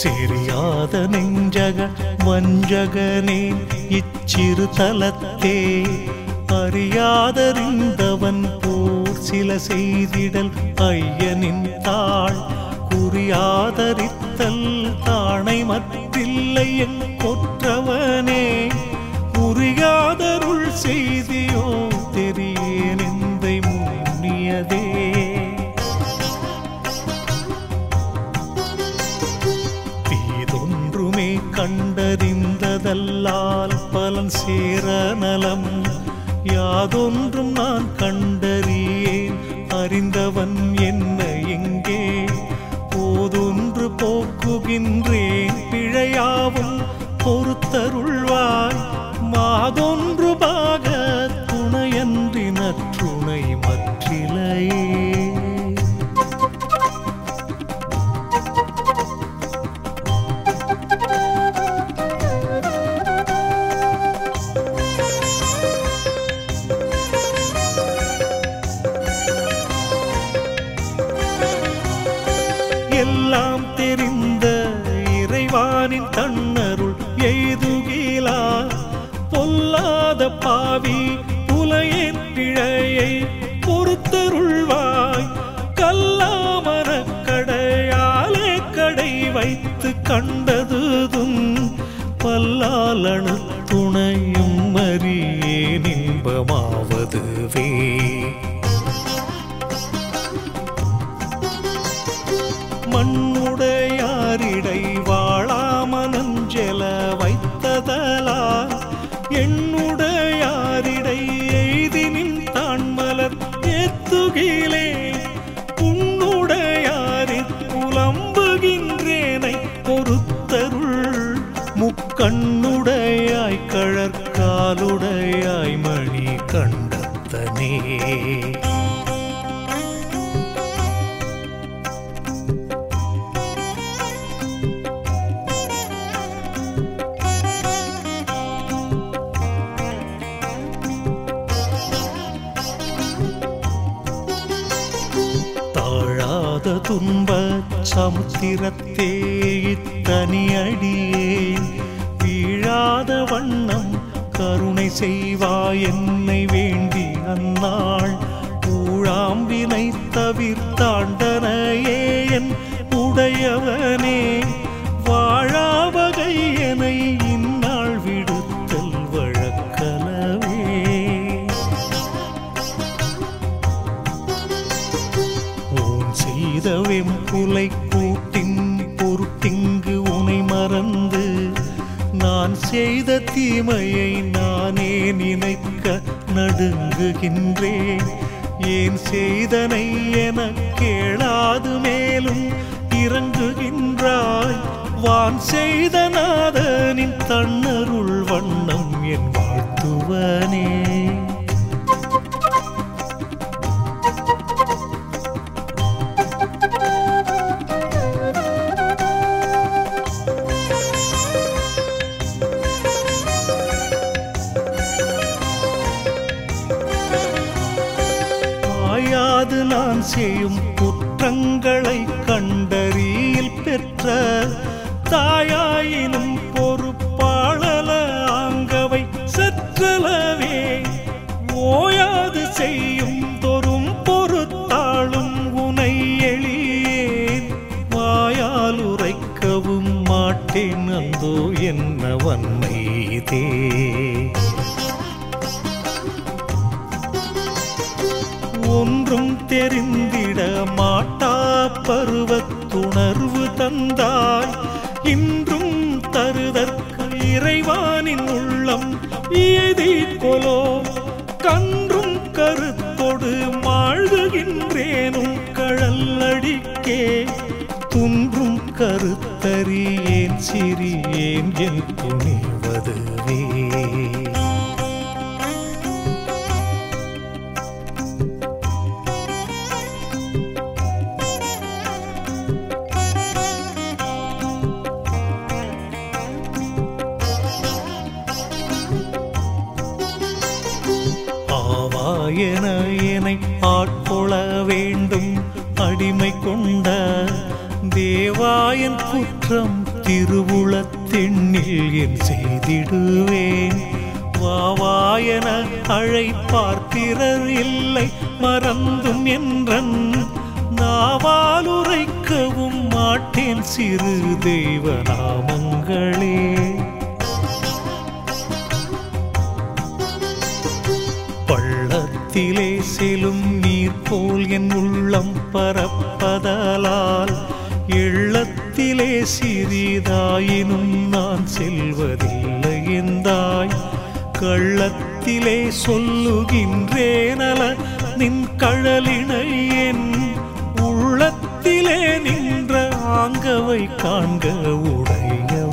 செறியாத நெஞ்சக வஞ்சகனே இச்சிறு தலத்தே அறியாதறிந்தவன் போர் சில செய்திடல் ஐயனின் தாள் குறியாதரித்தல் தாணை மற்றில்லை என் கொற்றவனே உரியாதருள் செய்தியோ தெரியேன் எந்தை முன்னியதே தீதொன்றுமே கண்டறிந்ததல்லால் பலன் சேர நலம் யாதொன்றும் நான் கண்டறியேன் அறிந்தவன் என்ன எங்கே போதொன்று போக்குகின்றேன் பிழையாவும் பொறுத்தருள்வாய் மாதொன்று பாக துணையன்றி நற்றுணை மற்றிலையே எல்லாம் தெரிந்த இறைவானின் தன்னருள் எய்துகிலா பொல்லாத பாவி புலையின் பிழையை பொறுத்தருள்வாய் கல்லாமர கடையாலே கடை வைத்து கண்டதுதும் பல்லாலணு துணையும் அறியேன் இன்பமாவதுவே மண்ணுடையாரிடை வாழாமனஞ்செல வைத்ததலா எண்ணுடையாரிடை எய்தினின் தாண்மலர் ஏத்துகிலே உன்னுடையாரிற் புலம்புகின்றேனை பொறுத்தருள் முக்கண்ணுடையாய் கழற்காலுடையாய் மணி கண்டத்தனே தாழாத துன்ப சமுத்திரத்தே இத்தனியடியே வீழாத வண்ணம் கருணை செய்வாய் என்னை வேண்டி அந்நாள் ஊழாம்பினை தவிர்த்தாண்டனையே என் உடையவனே வாழாவகை என இந்நாள் விடுத்தல் வழக்கலவே ஓன் செய்த வெம்புலை கூட்டின் பொருட்டிங்கு உனை மறந்து நான் செய்த தீமையை நானே நினைக்க நடுங்குகின்றேன் ஏன் செய்தனை என கேளாது மேலும் இறங்குகின்றாய் வான் செய்த நாதனின் தன்னருள் வண்ணம் என் வாழ்த்துவனே ஆயாது நான் செய்யும் குற்றங்களை கண்டறியில் பெற்ற தாயாயினும் பொறுப்பாளல ஆங்கவை சற்றளவே ஓயாது செய்யும் தொறும் பொறுத்தாளும் உனை எளியேன் வாயால் உரைக்கவும் மாட்டேன் அந்தோ என்ன வன்மை இதே ஒன்றும் தெரிந்திட மாட்டா பருவத்துணர்வு தந்தாய் இன்றும் தருதற்கு இறைவானின் உள்ளம் ஏதி கொலோ கன்றும் கருத்தொடு மாழ்குகின்றேனும் கழல்லடிக்கே துன்றும் கருத்தறியேன் சிறியேன் என் துணிவதுவே ஆவாயன என்னை ஆட்கொள வேண்டும் அடிமை கொண்ட தேவாயன் குற்றம் திருவுளத்தெண்ணில் என் செய்திடுவேன் வாவாயன அழைப்பார் பிறர் இல்லை மறந்தும் என்றன் நாவால் உரைக்கவும் மாட்டேன் சிறு தெய்வ நாமங்களே பள்ளத்திலே செலும் நீர் போல் என் உள்ளம் பரப்பதலால் எள்ளத்திலே சிறிதாயினும் நான் செல்வதில்லை எந்தாய் கள்ளத்திலே சொல்லுகின்றேனல நின் கழலினை என் உள்ளத்திலே நின்ற ஆங்கவை காண்க உடைய